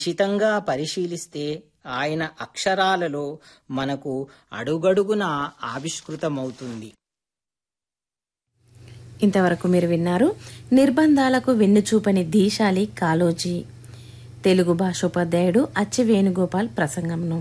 నిశితంగా పరిశీలిస్తే ఆయన అక్షరాలలో మనకు అడుగడుగునా ఆవిష్కృతమవుతుంది ఇంతవరకు మీరు విన్నారు నిర్బంధాలకు వెన్నుచూపని ధీశాలి కాలోజీ తెలుగు భాషోపాధ్యాయుడు అచ్చి వేణుగోపాల్ ప్రసంగంను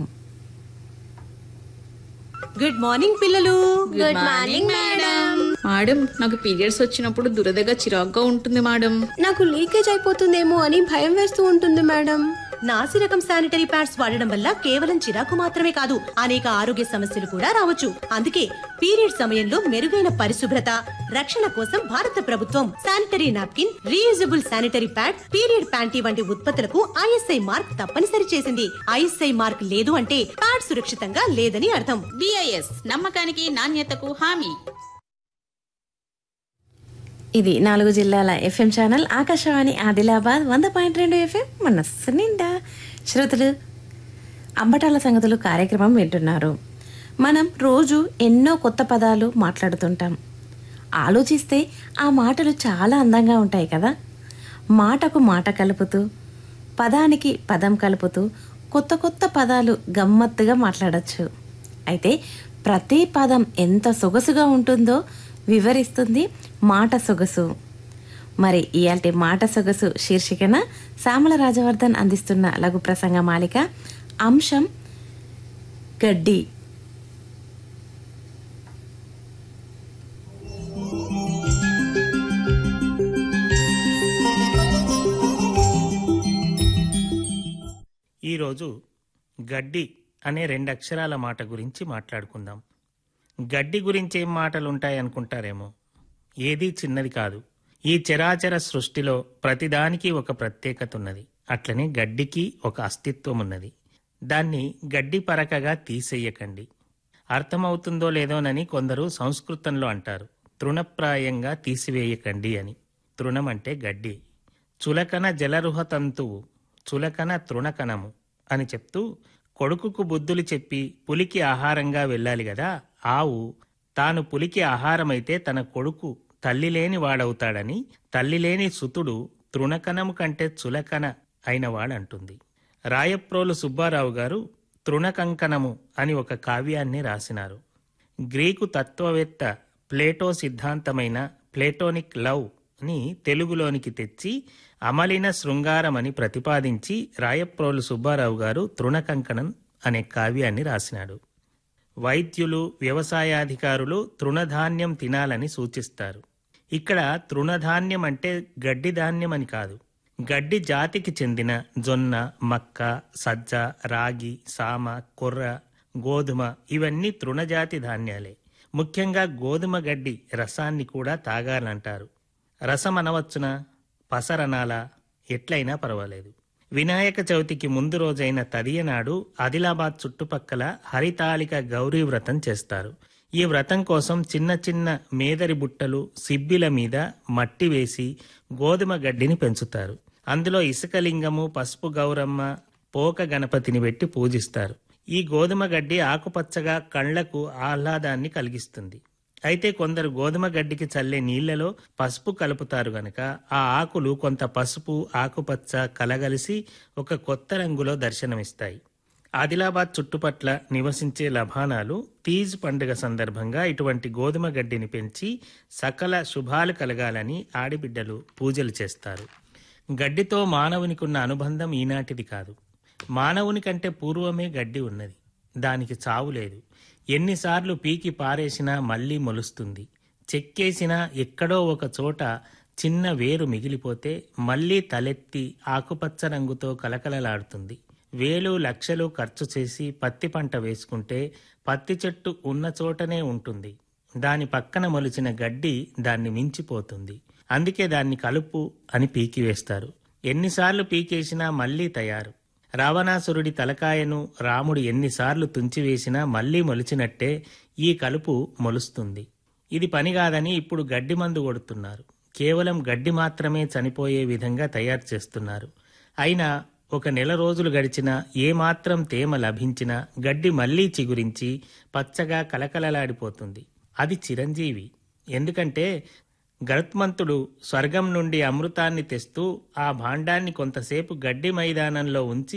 గుడ్ మార్నింగ్ పిల్లలు గుడ్ మార్నింగ్ మేడం మేడం నాకు పీరియడ్స్ వచ్చినప్పుడు దురదగా చిరాగ్గా ఉంటుంది మేడం నాకు లీకేజ్ అయిపోతుందేమో అని భయం వేస్తూ ఉంటుంది మేడం నాసి రకం శానిటరీ ప్యాడ్స్ వాడడం వల్ల కేవలం చిరాకు మాత్రమే కాదు అనేక ఆరోగ్య సమస్యలు కూడా రావచ్చు అందుకే పీరియడ్ సమయంలో మెరుగైన పరిశుభ్రత రక్షణ కోసం భారత ప్రభుత్వం sanitary napkin reusable sanitary pad period panty వంటి ఉత్పత్తులకు ఐఎస్ఐ మార్క్ తప్పనిసరి చేసింది ఐఎస్ఐ మార్క్ లేదు అంటే ప్యాడ్ సురక్షితంగా లేదని అర్థం బిఐఎస్ నమ్మకానికి నాణ్యతకు హామీ ఇది నాలుగు జిల్లాల ఎఫ్ఎం ఛానల్ ఆకాశవాణి ఆదిలాబాద్ వంద పాయింట్ రెండు ఎఫ్ఎం మనస్సు నిండా శ్రోతలు అంబటాల సంగతులు కార్యక్రమం వింటున్నారు మనం రోజు ఎన్నో కొత్త పదాలు మాట్లాడుతుంటాం ఆలోచిస్తే ఆ మాటలు చాలా అందంగా ఉంటాయి కదా మాటకు మాట కలుపుతూ పదానికి పదం కలుపుతూ కొత్త కొత్త పదాలు గమ్మత్తుగా మాట్లాడచ్చు అయితే ప్రతి పదం ఎంత సొగసుగా ఉంటుందో వివరిస్తుంది మాట సొగసు మరి ఇయాల్టి మాట సొగసు శీర్షికన సామల రాజవర్ధన్ అందిస్తున్న లఘు ప్రసంగ మాలిక అంశం గడ్డి ఈరోజు గడ్డి అనే రెండు అక్షరాల మాట గురించి మాట్లాడుకుందాం గడ్డి గురించి ఏం మాటలు ఉంటాయనుకుంటారేమో ఏదీ చిన్నది కాదు ఈ చరాచర సృష్టిలో ప్రతిదానికి ఒక ప్రత్యేకత ఉన్నది అట్లనే గడ్డికి ఒక అస్తిత్వం ఉన్నది దాన్ని గడ్డి పరకగా తీసేయకండి అర్థమవుతుందో లేదోనని కొందరు సంస్కృతంలో అంటారు తృణప్రాయంగా తీసివేయకండి అని తృణం అంటే గడ్డి చులకన జలరుహ తంతువు చులకన తృణకణము అని చెప్తూ కొడుకుకు బుద్ధులు చెప్పి పులికి ఆహారంగా వెళ్ళాలి గదా ఆవు తాను పులికి ఆహారమైతే తన కొడుకు తల్లి లేని వాడవుతాడని తల్లి లేని సుతుడు తృణకణము కంటే చులకన అయినవాడంటుంది రాయప్రోలు సుబ్బారావు గారు తృణకంకణము అని ఒక కావ్యాన్ని రాసినారు గ్రీకు తత్వవేత్త ప్లేటో సిద్ధాంతమైన ప్లేటోనిక్ లవ్ ని తెలుగులోనికి తెచ్చి అమలిన శృంగారమని ప్రతిపాదించి రాయప్రోలు సుబ్బారావు గారు తృణకంకణం అనే కావ్యాన్ని రాసినాడు వైద్యులు వ్యవసాయాధికారులు తృణధాన్యం తినాలని సూచిస్తారు ఇక్కడ తృణధాన్యం అంటే గడ్డి ధాన్యం అని కాదు గడ్డి జాతికి చెందిన జొన్న మక్క సజ్జ రాగి సామ కొర్ర గోధుమ ఇవన్నీ తృణజాతి ధాన్యాలే ముఖ్యంగా గోధుమ గడ్డి రసాన్ని కూడా తాగాలంటారు రసం అనవచ్చునా పసరనాలా ఎట్లయినా పర్వాలేదు వినాయక చవితికి ముందు రోజైన తదియనాడు ఆదిలాబాద్ చుట్టుపక్కల హరితాళిక గౌరీ వ్రతం చేస్తారు ఈ వ్రతం కోసం చిన్న చిన్న మేదరి బుట్టలు సిబ్బిల మీద మట్టి వేసి గోధుమ గడ్డిని పెంచుతారు అందులో ఇసుకలింగము పసుపు గౌరమ్మ పోక గణపతిని పెట్టి పూజిస్తారు ఈ గోధుమ గడ్డి ఆకుపచ్చగా కళ్లకు ఆహ్లాదాన్ని కలిగిస్తుంది అయితే కొందరు గోధుమ గడ్డికి చల్లే నీళ్లలో పసుపు కలుపుతారు గనక ఆ ఆకులు కొంత పసుపు ఆకుపచ్చ కలగలిసి ఒక కొత్త రంగులో దర్శనమిస్తాయి ఆదిలాబాద్ చుట్టుపట్ల నివసించే లభానాలు తీజ్ పండుగ సందర్భంగా ఇటువంటి గోధుమ గడ్డిని పెంచి సకల శుభాలు కలగాలని ఆడిబిడ్డలు పూజలు చేస్తారు గడ్డితో మానవునికున్న అనుబంధం ఈనాటిది కాదు మానవుని కంటే పూర్వమే గడ్డి ఉన్నది దానికి చావు లేదు ఎన్నిసార్లు పీకి పారేసినా మళ్ళీ మొలుస్తుంది చెక్కేసినా ఎక్కడో ఒక చోట చిన్న వేరు మిగిలిపోతే మళ్ళీ తలెత్తి ఆకుపచ్చ రంగుతో కలకలలాడుతుంది వేలు లక్షలు ఖర్చు చేసి పత్తి పంట వేసుకుంటే పత్తి చెట్టు ఉన్న చోటనే ఉంటుంది దాని పక్కన మొలిచిన గడ్డి దాన్ని మించిపోతుంది అందుకే దాన్ని కలుపు అని పీకివేస్తారు ఎన్నిసార్లు పీకేసినా మళ్ళీ తయారు రావణాసురుడి తలకాయను రాముడు ఎన్నిసార్లు తుంచివేసినా మళ్ళీ మొలిచినట్టే ఈ కలుపు మొలుస్తుంది ఇది పని కాదని ఇప్పుడు గడ్డి మందు కొడుతున్నారు కేవలం గడ్డి మాత్రమే చనిపోయే విధంగా తయారు చేస్తున్నారు అయినా ఒక నెల రోజులు గడిచినా ఏమాత్రం తేమ లభించినా గడ్డి మళ్లీ చిగురించి పచ్చగా కలకలలాడిపోతుంది అది చిరంజీవి ఎందుకంటే గరుత్మంతుడు స్వర్గం నుండి అమృతాన్ని తెస్తూ ఆ భాండాన్ని కొంతసేపు గడ్డి మైదానంలో ఉంచి